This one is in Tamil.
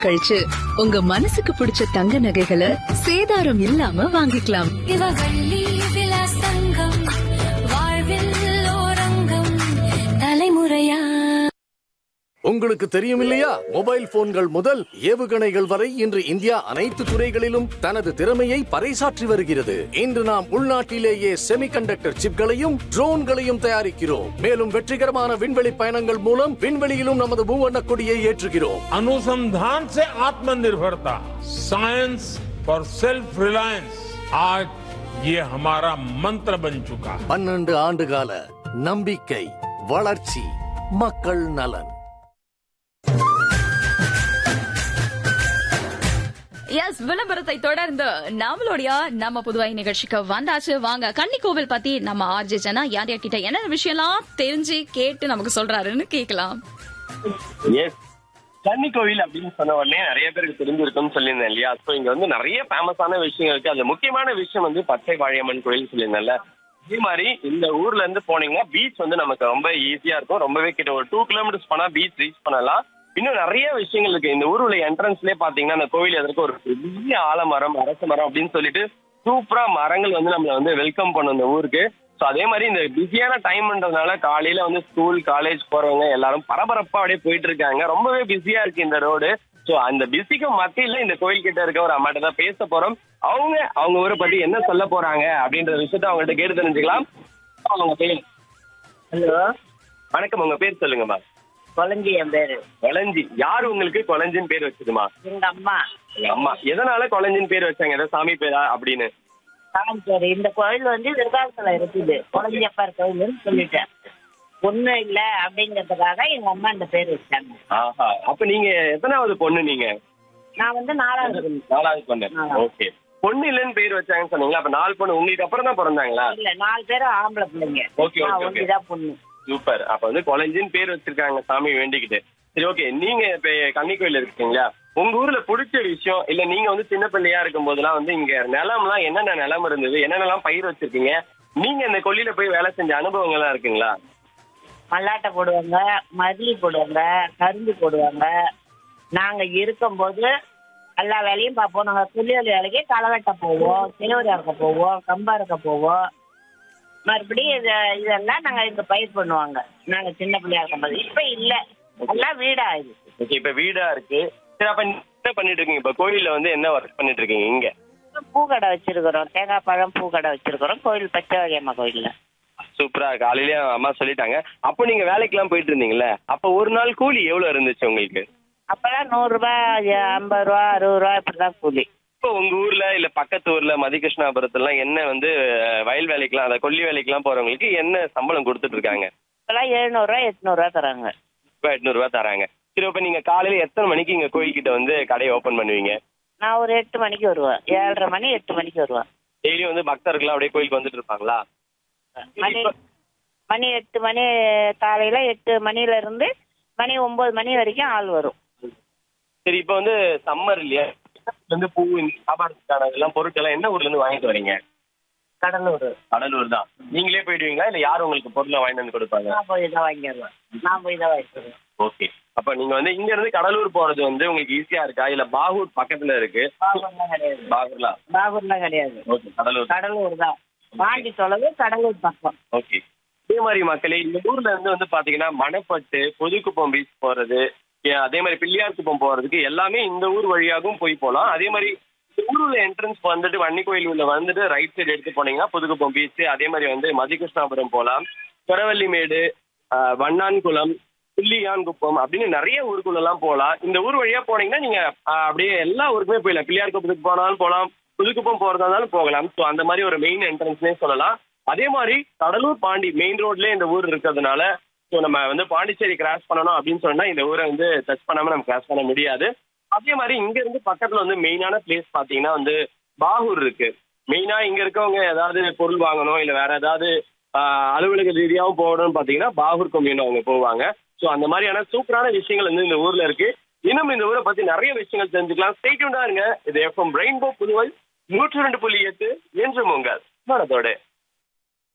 கழிச்சு உங்க மனசுக்கு பிடிச்ச தங்க நகைகளை சேதாரம் இல்லாம வாங்கிக்கலாம் இவவள்ளி விலாசங்கம் வாழ்வில் ஓரங்கம் தலைமுறையா உங்களுக்கு தெரியும் இல்லையா மொபைல் போன்கள் முதல் ஏவுகணைகள் வரை இன்று இந்தியா அனைத்து துறைகளிலும் தனது திறமையை பறைசாற்றி வருகிறது இன்று நாம் உள்நாட்டிலேயே செமிகண்டக்டர் சிப்களையும் ட்ரோன்களையும் தயாரிக்கிறோம் மேலும் வெற்றிகரமான விண்வெளி பயணங்கள் மூலம் விண்வெளியிலும் நமது மூவண்ண கொடியை ஏற்றுகிறோம் अनुसंधान से आत्मनिर्भरता साइंस फॉर सेल्फ रिलायंस आज ये हमारा मंत्र बन चुका है பன்னெண்டு ஆண்டுகால நம்பிக்கை வளர்ச்சி மக்கள் நலன் எஸ் விளம்பரத்தை தொடர்ந்து நம்மளுடைய நம்ம புதுவை நிகழ்ச்சிக்கு வந்தாச்சு வாங்க கன்னிக்கோவில் பத்தி நம்ம ஆர்ஜே ஜனா யார் யார்கிட்ட என்ன விஷயம்லாம் தெரிஞ்சு கேட்டு நமக்கு சொல்றாருன்னு கேட்கலாம் எஸ் கன்னி கோவில் அப்படின்னு சொன்ன உடனே நிறைய பேருக்கு தெரிஞ்சிருக்கும்னு சொல்லியிருந்தேன் இல்லையா ஸோ இங்க வந்து நிறைய ஃபேமஸான விஷயங்கள் இருக்கு அதுல முக்கியமான விஷயம் வந்து பச்சை வாழியம்மன் கோயில் சொல்லியிருந்தேன்ல அதே மாதிரி இந்த ஊர்ல இருந்து போனீங்கன்னா பீச் வந்து நமக்கு ரொம்ப ஈஸியா இருக்கும் ரொம்பவே கிட்ட ஒரு டூ கிலோமீட்டர்ஸ் போனா பீச் ரீச் பண்ணலாம் இன்னும் நிறைய விஷயங்கள் இருக்கு இந்த ஊர் உள்ள என்ட்ரன்ஸ்லயே பாத்தீங்கன்னா அந்த கோவில் எதற்கு ஒரு பெரிய ஆலமரம் அரச மரம் அப்படின்னு சொல்லிட்டு சூப்பரா மரங்கள் வந்து நம்மள வந்து வெல்கம் பண்ணும் இந்த ஊருக்கு ஸோ அதே மாதிரி இந்த பிஸியான டைம்ன்றதுனால காலையில வந்து ஸ்கூல் காலேஜ் போறவங்க எல்லாரும் பரபரப்பா அப்படியே போயிட்டு இருக்காங்க ரொம்பவே பிஸியா இருக்கு இந்த ரோடு ஸோ அந்த பிஸிக்கு மத்தியில இந்த கோயில் கிட்ட இருக்க ஒரு அம்மாட்ட தான் பேச போறோம் அவங்க அவங்க ஊரை பத்தி என்ன சொல்ல போறாங்க அப்படின்ற விஷயத்த அவங்கள்ட்ட கேட்டு தெரிஞ்சுக்கலாம் அவங்க பேர் ஹலோ வணக்கம் உங்க பேர் சொல்லுங்கம்மா கொலஞ்சி என் பேரு கொளஞ்சி யார் உங்களுக்கு கொளஞ்சின்னு பேர் வச்சதுமா எங்க அம்மா உங்க அம்மா எதனால கொளஞ்சின்னு பேர் வச்சாங்க ஏதோ சாமி பேரா அப்படின்னு சாமி பேரு இந்த கோயில் வந்து விருதாசலம் இருக்குது கொலஞ்சியப்பர் கோயில்னு சொல்லிட்டேன் ஒண்ணும் இல்ல அப்படிங்கறதுக்காக எங்க அம்மா இந்த பேர் வச்சாங்க ஆஹா அப்ப நீங்க எத்தனாவது பொண்ணு நீங்க நான் வந்து நாலாவது பொண்ணு. நாலாவது பொண்ணு நாலாவது. ஓகே பொண்ணு இல்லைன்னு பேர் வச்சாங்கன்னு சொன்னீங்களா அப்ப நாலு பொண்ணு உங்களுக்கு அப்புறம் தான் பிறந்தாங்களா இல்ல நாலு பேரும் ஆம்பளை பிள்ளைங்க Okay, okay, நான் okay. ஒண்டிதான் பொண்ணு சூப்பர் அப்ப வந்து கொலஞ்சின்னு பேர் வச்சிருக்காங்க சாமி வேண்டிக்கிட்டு சரி ஓகே நீங்க இப்ப கன்னி கோயில் இருக்கீங்களா உங்க ஊர்ல பிடிச்ச விஷயம் இல்ல நீங்க வந்து சின்ன பிள்ளையா இருக்கும் போதெல்லாம் வந்து இங்க நிலம்லாம் என்னென்ன நிலம் இருந்தது என்னென்னலாம் பயிர் வச்சிருக்கீங்க நீங்க இந்த கொல்லியில போய் வேலை செஞ்ச அனுபவங்கள்லாம் இருக்குங்களா மல்லாட்டை போடுவாங்க மதிலி போடுவாங்க கரும்பு போடுவாங்க நாங்க இருக்கும்போது எல்லா வேலையும் பார்ப்போம் நாங்க புள்ளியல் வேலைக்கு களை வெட்ட போவோம் சிலவரி அறுக்க போவோம் கம்பா அறுக்க போவோம் மறுபடியும் இது இதெல்லாம் நாங்க இங்க பயிர் பண்ணுவாங்க நாங்க சின்ன பிள்ளையா இருக்கும்போது இப்ப இல்ல எல்லாம் வீடா இது ஓகே இப்ப வீடா இருக்கு சரி அப்ப நீங்க என்ன பண்ணிட்டு இருக்கீங்க இப்ப கோயில்ல வந்து என்ன ஒர்க் பண்ணிட்டு இருக்கீங்க இங்க பூக்கடை வச்சிருக்கிறோம் தேங்காய் பழம் பூக்கடை வச்சிருக்கிறோம் கோயில் பச்சை வகையம்மா கோயில்ல சூப்பரா காலையிலேயே அம்மா சொல்லிட்டாங்க அப்போ நீங்க வேலைக்கெல்லாம் போயிட்டு இருந்தீங்கல்ல அப்ப ஒரு நாள் கூலி எவ்வளவு இருந்துச்சு உங்களுக்கு அப்பெல்லாம் நூறு ரூபாய் ஐம்பது ரூபா அறுபது ரூபா இப்படிதான் கூலி இப்போ உங்க ஊர்ல இல்ல பக்கத்து ஊர்ல மதிகிருஷ்ணாபுரத்துல என்ன வந்து அஹ், வயல் வேலைக்கெல்லாம் அத கொல்லி வேலைக்கெல்லாம் போறவங்களுக்கு என்ன சம்பளம் கொடுத்துட்டு இருக்காங்க இப்பெல்லாம் எழுநூறுவா எட்நூறுவா தராங்க இப்போ எட்நூறு ரூபாய் தராங்க சரி இப்ப நீங்க காலையில எத்தனை மணிக்கு இங்க கோயில்கிட்ட வந்து கடையை ஓபன் பண்ணுவீங்க நான் ஒரு எட்டு மணிக்கு வருவேன் ஏழரை மணி எட்டு மணிக்கு வருவேன் டெய்லியும் வந்து பக்தர்கள்லாம் அப்படியே கோயிலுக்கு வந்துட்டு இருப்பாங்களா மணி மணி எட்டு மணி காலையில எட்டு மணில இருந்து மணி ஒன்பது மணி வரைக்கும் ஆள் வரும் சரி இப்போ வந்து சம்மர் இல்லையா வந்து பூ இந்த வியாபாரத்துக்கான இதெல்லாம் பொருட்கள் என்ன ஊர்ல இருந்து வாங்கிட்டு வரீங்க கடலூர் கடலூர் தான் நீங்களே போயிடுவீங்களா இல்ல யார் உங்களுக்கு பொருளை வாங்கிட்டு வந்து கொடுப்பாங்க நான் போய் தான் வாங்கி வருவேன் நான் போய் தான் வாங்கி வருவேன் ஓகே அப்ப நீங்க வந்து இங்க இருந்து கடலூர் போறது வந்து உங்களுக்கு ஈஸியா இருக்கா இல்ல பாகூர் பக்கத்துல இருக்கு பாகூர்லாம் கிடையாது பாகூர்லாம் பாகூர்லாம் கிடையாது ஓகே கடலூர் கடலூர் தான் பாண்டி தொலைவு கடலூர் பக்கம் ஓகே அதே மாதிரி மக்களே இந்த ஊர்ல இருந்து வந்து பாத்தீங்கன்னா மணப்பட்டு பொதுக்குப்பம் பீச் போறது ஏ, அதே மாதிரி பிள்ளையார் குப்பம் போறதுக்கு எல்லாமே இந்த ஊர் வழியாகவும் போய் போகலாம் அதே மாதிரி இந்த ஊருல என்ட்ரன்ஸ் வந்துட்டு வன்னி கோயில் உள்ள வந்துட்டு ரைட் சைடு எடுத்து போனீங்கன்னா புதுக்குப்பம் பீச் அதே மாதிரி வந்து மதிகிருஷ்ணாபுரம் போகலாம் குரவள்ளிமேடு ஆஹ், வண்ணான்குளம் புள்ளியான்குப்பம் அப்படின்னு நிறைய ஊருக்குள்ள எல்லாம் போகலாம் இந்த ஊர் வழியா போனீங்கன்னா நீங்க ஆஹ், அப்படியே எல்லா ஊருக்குமே போயிடலாம் பிள்ளையார் குப்பத்துக்கு போனாலும் போகலாம் புதுக்குப்பம் போறதா இருந்தாலும் போகலாம் ஸோ அந்த மாதிரி ஒரு மெயின் என்ட்ரன்ஸ்னே சொல்லலாம் அதே மாதிரி கடலூர் பாண்டி மெயின் ரோட்லயே இந்த ஊர் இருக்கிறதுனால ஸோ நம்ம வந்து பாண்டிச்சேரி கிராஸ் பண்ணணும் அப்படின்னு சொன்னா இந்த ஊரை வந்து டச் பண்ணாம நம்ம கிராஸ் பண்ண முடியாது அதே மாதிரி இங்க இருந்து பக்கத்துல வந்து மெயினான பிளேஸ் பாத்தீங்கன்னா வந்து பாகூர் இருக்கு மெயினா இங்க இருக்கவங்க ஏதாவது பொருள் வாங்கணும் இல்ல வேற ஏதாவது ஆஹ், அலுவலக ரீதியாகவும் போகணும்னு பாத்தீங்கன்னா பாகூர் கொம்யூன் அவங்க போவாங்க ஸோ அந்த மாதிரியான சூப்பரான விஷயங்கள் வந்து இந்த ஊர்ல இருக்கு இன்னும் இந்த ஊரை பத்தி நிறைய விஷயங்கள் தெரிஞ்சுக்கலாம் ஸ்டேட்யூண்டா இருங்க இது எஃப்எம் ரெயின்போ புதுவை நூற்றி ரெண்டு புள்ளி எட்டு என்று உங்கள் மனதோட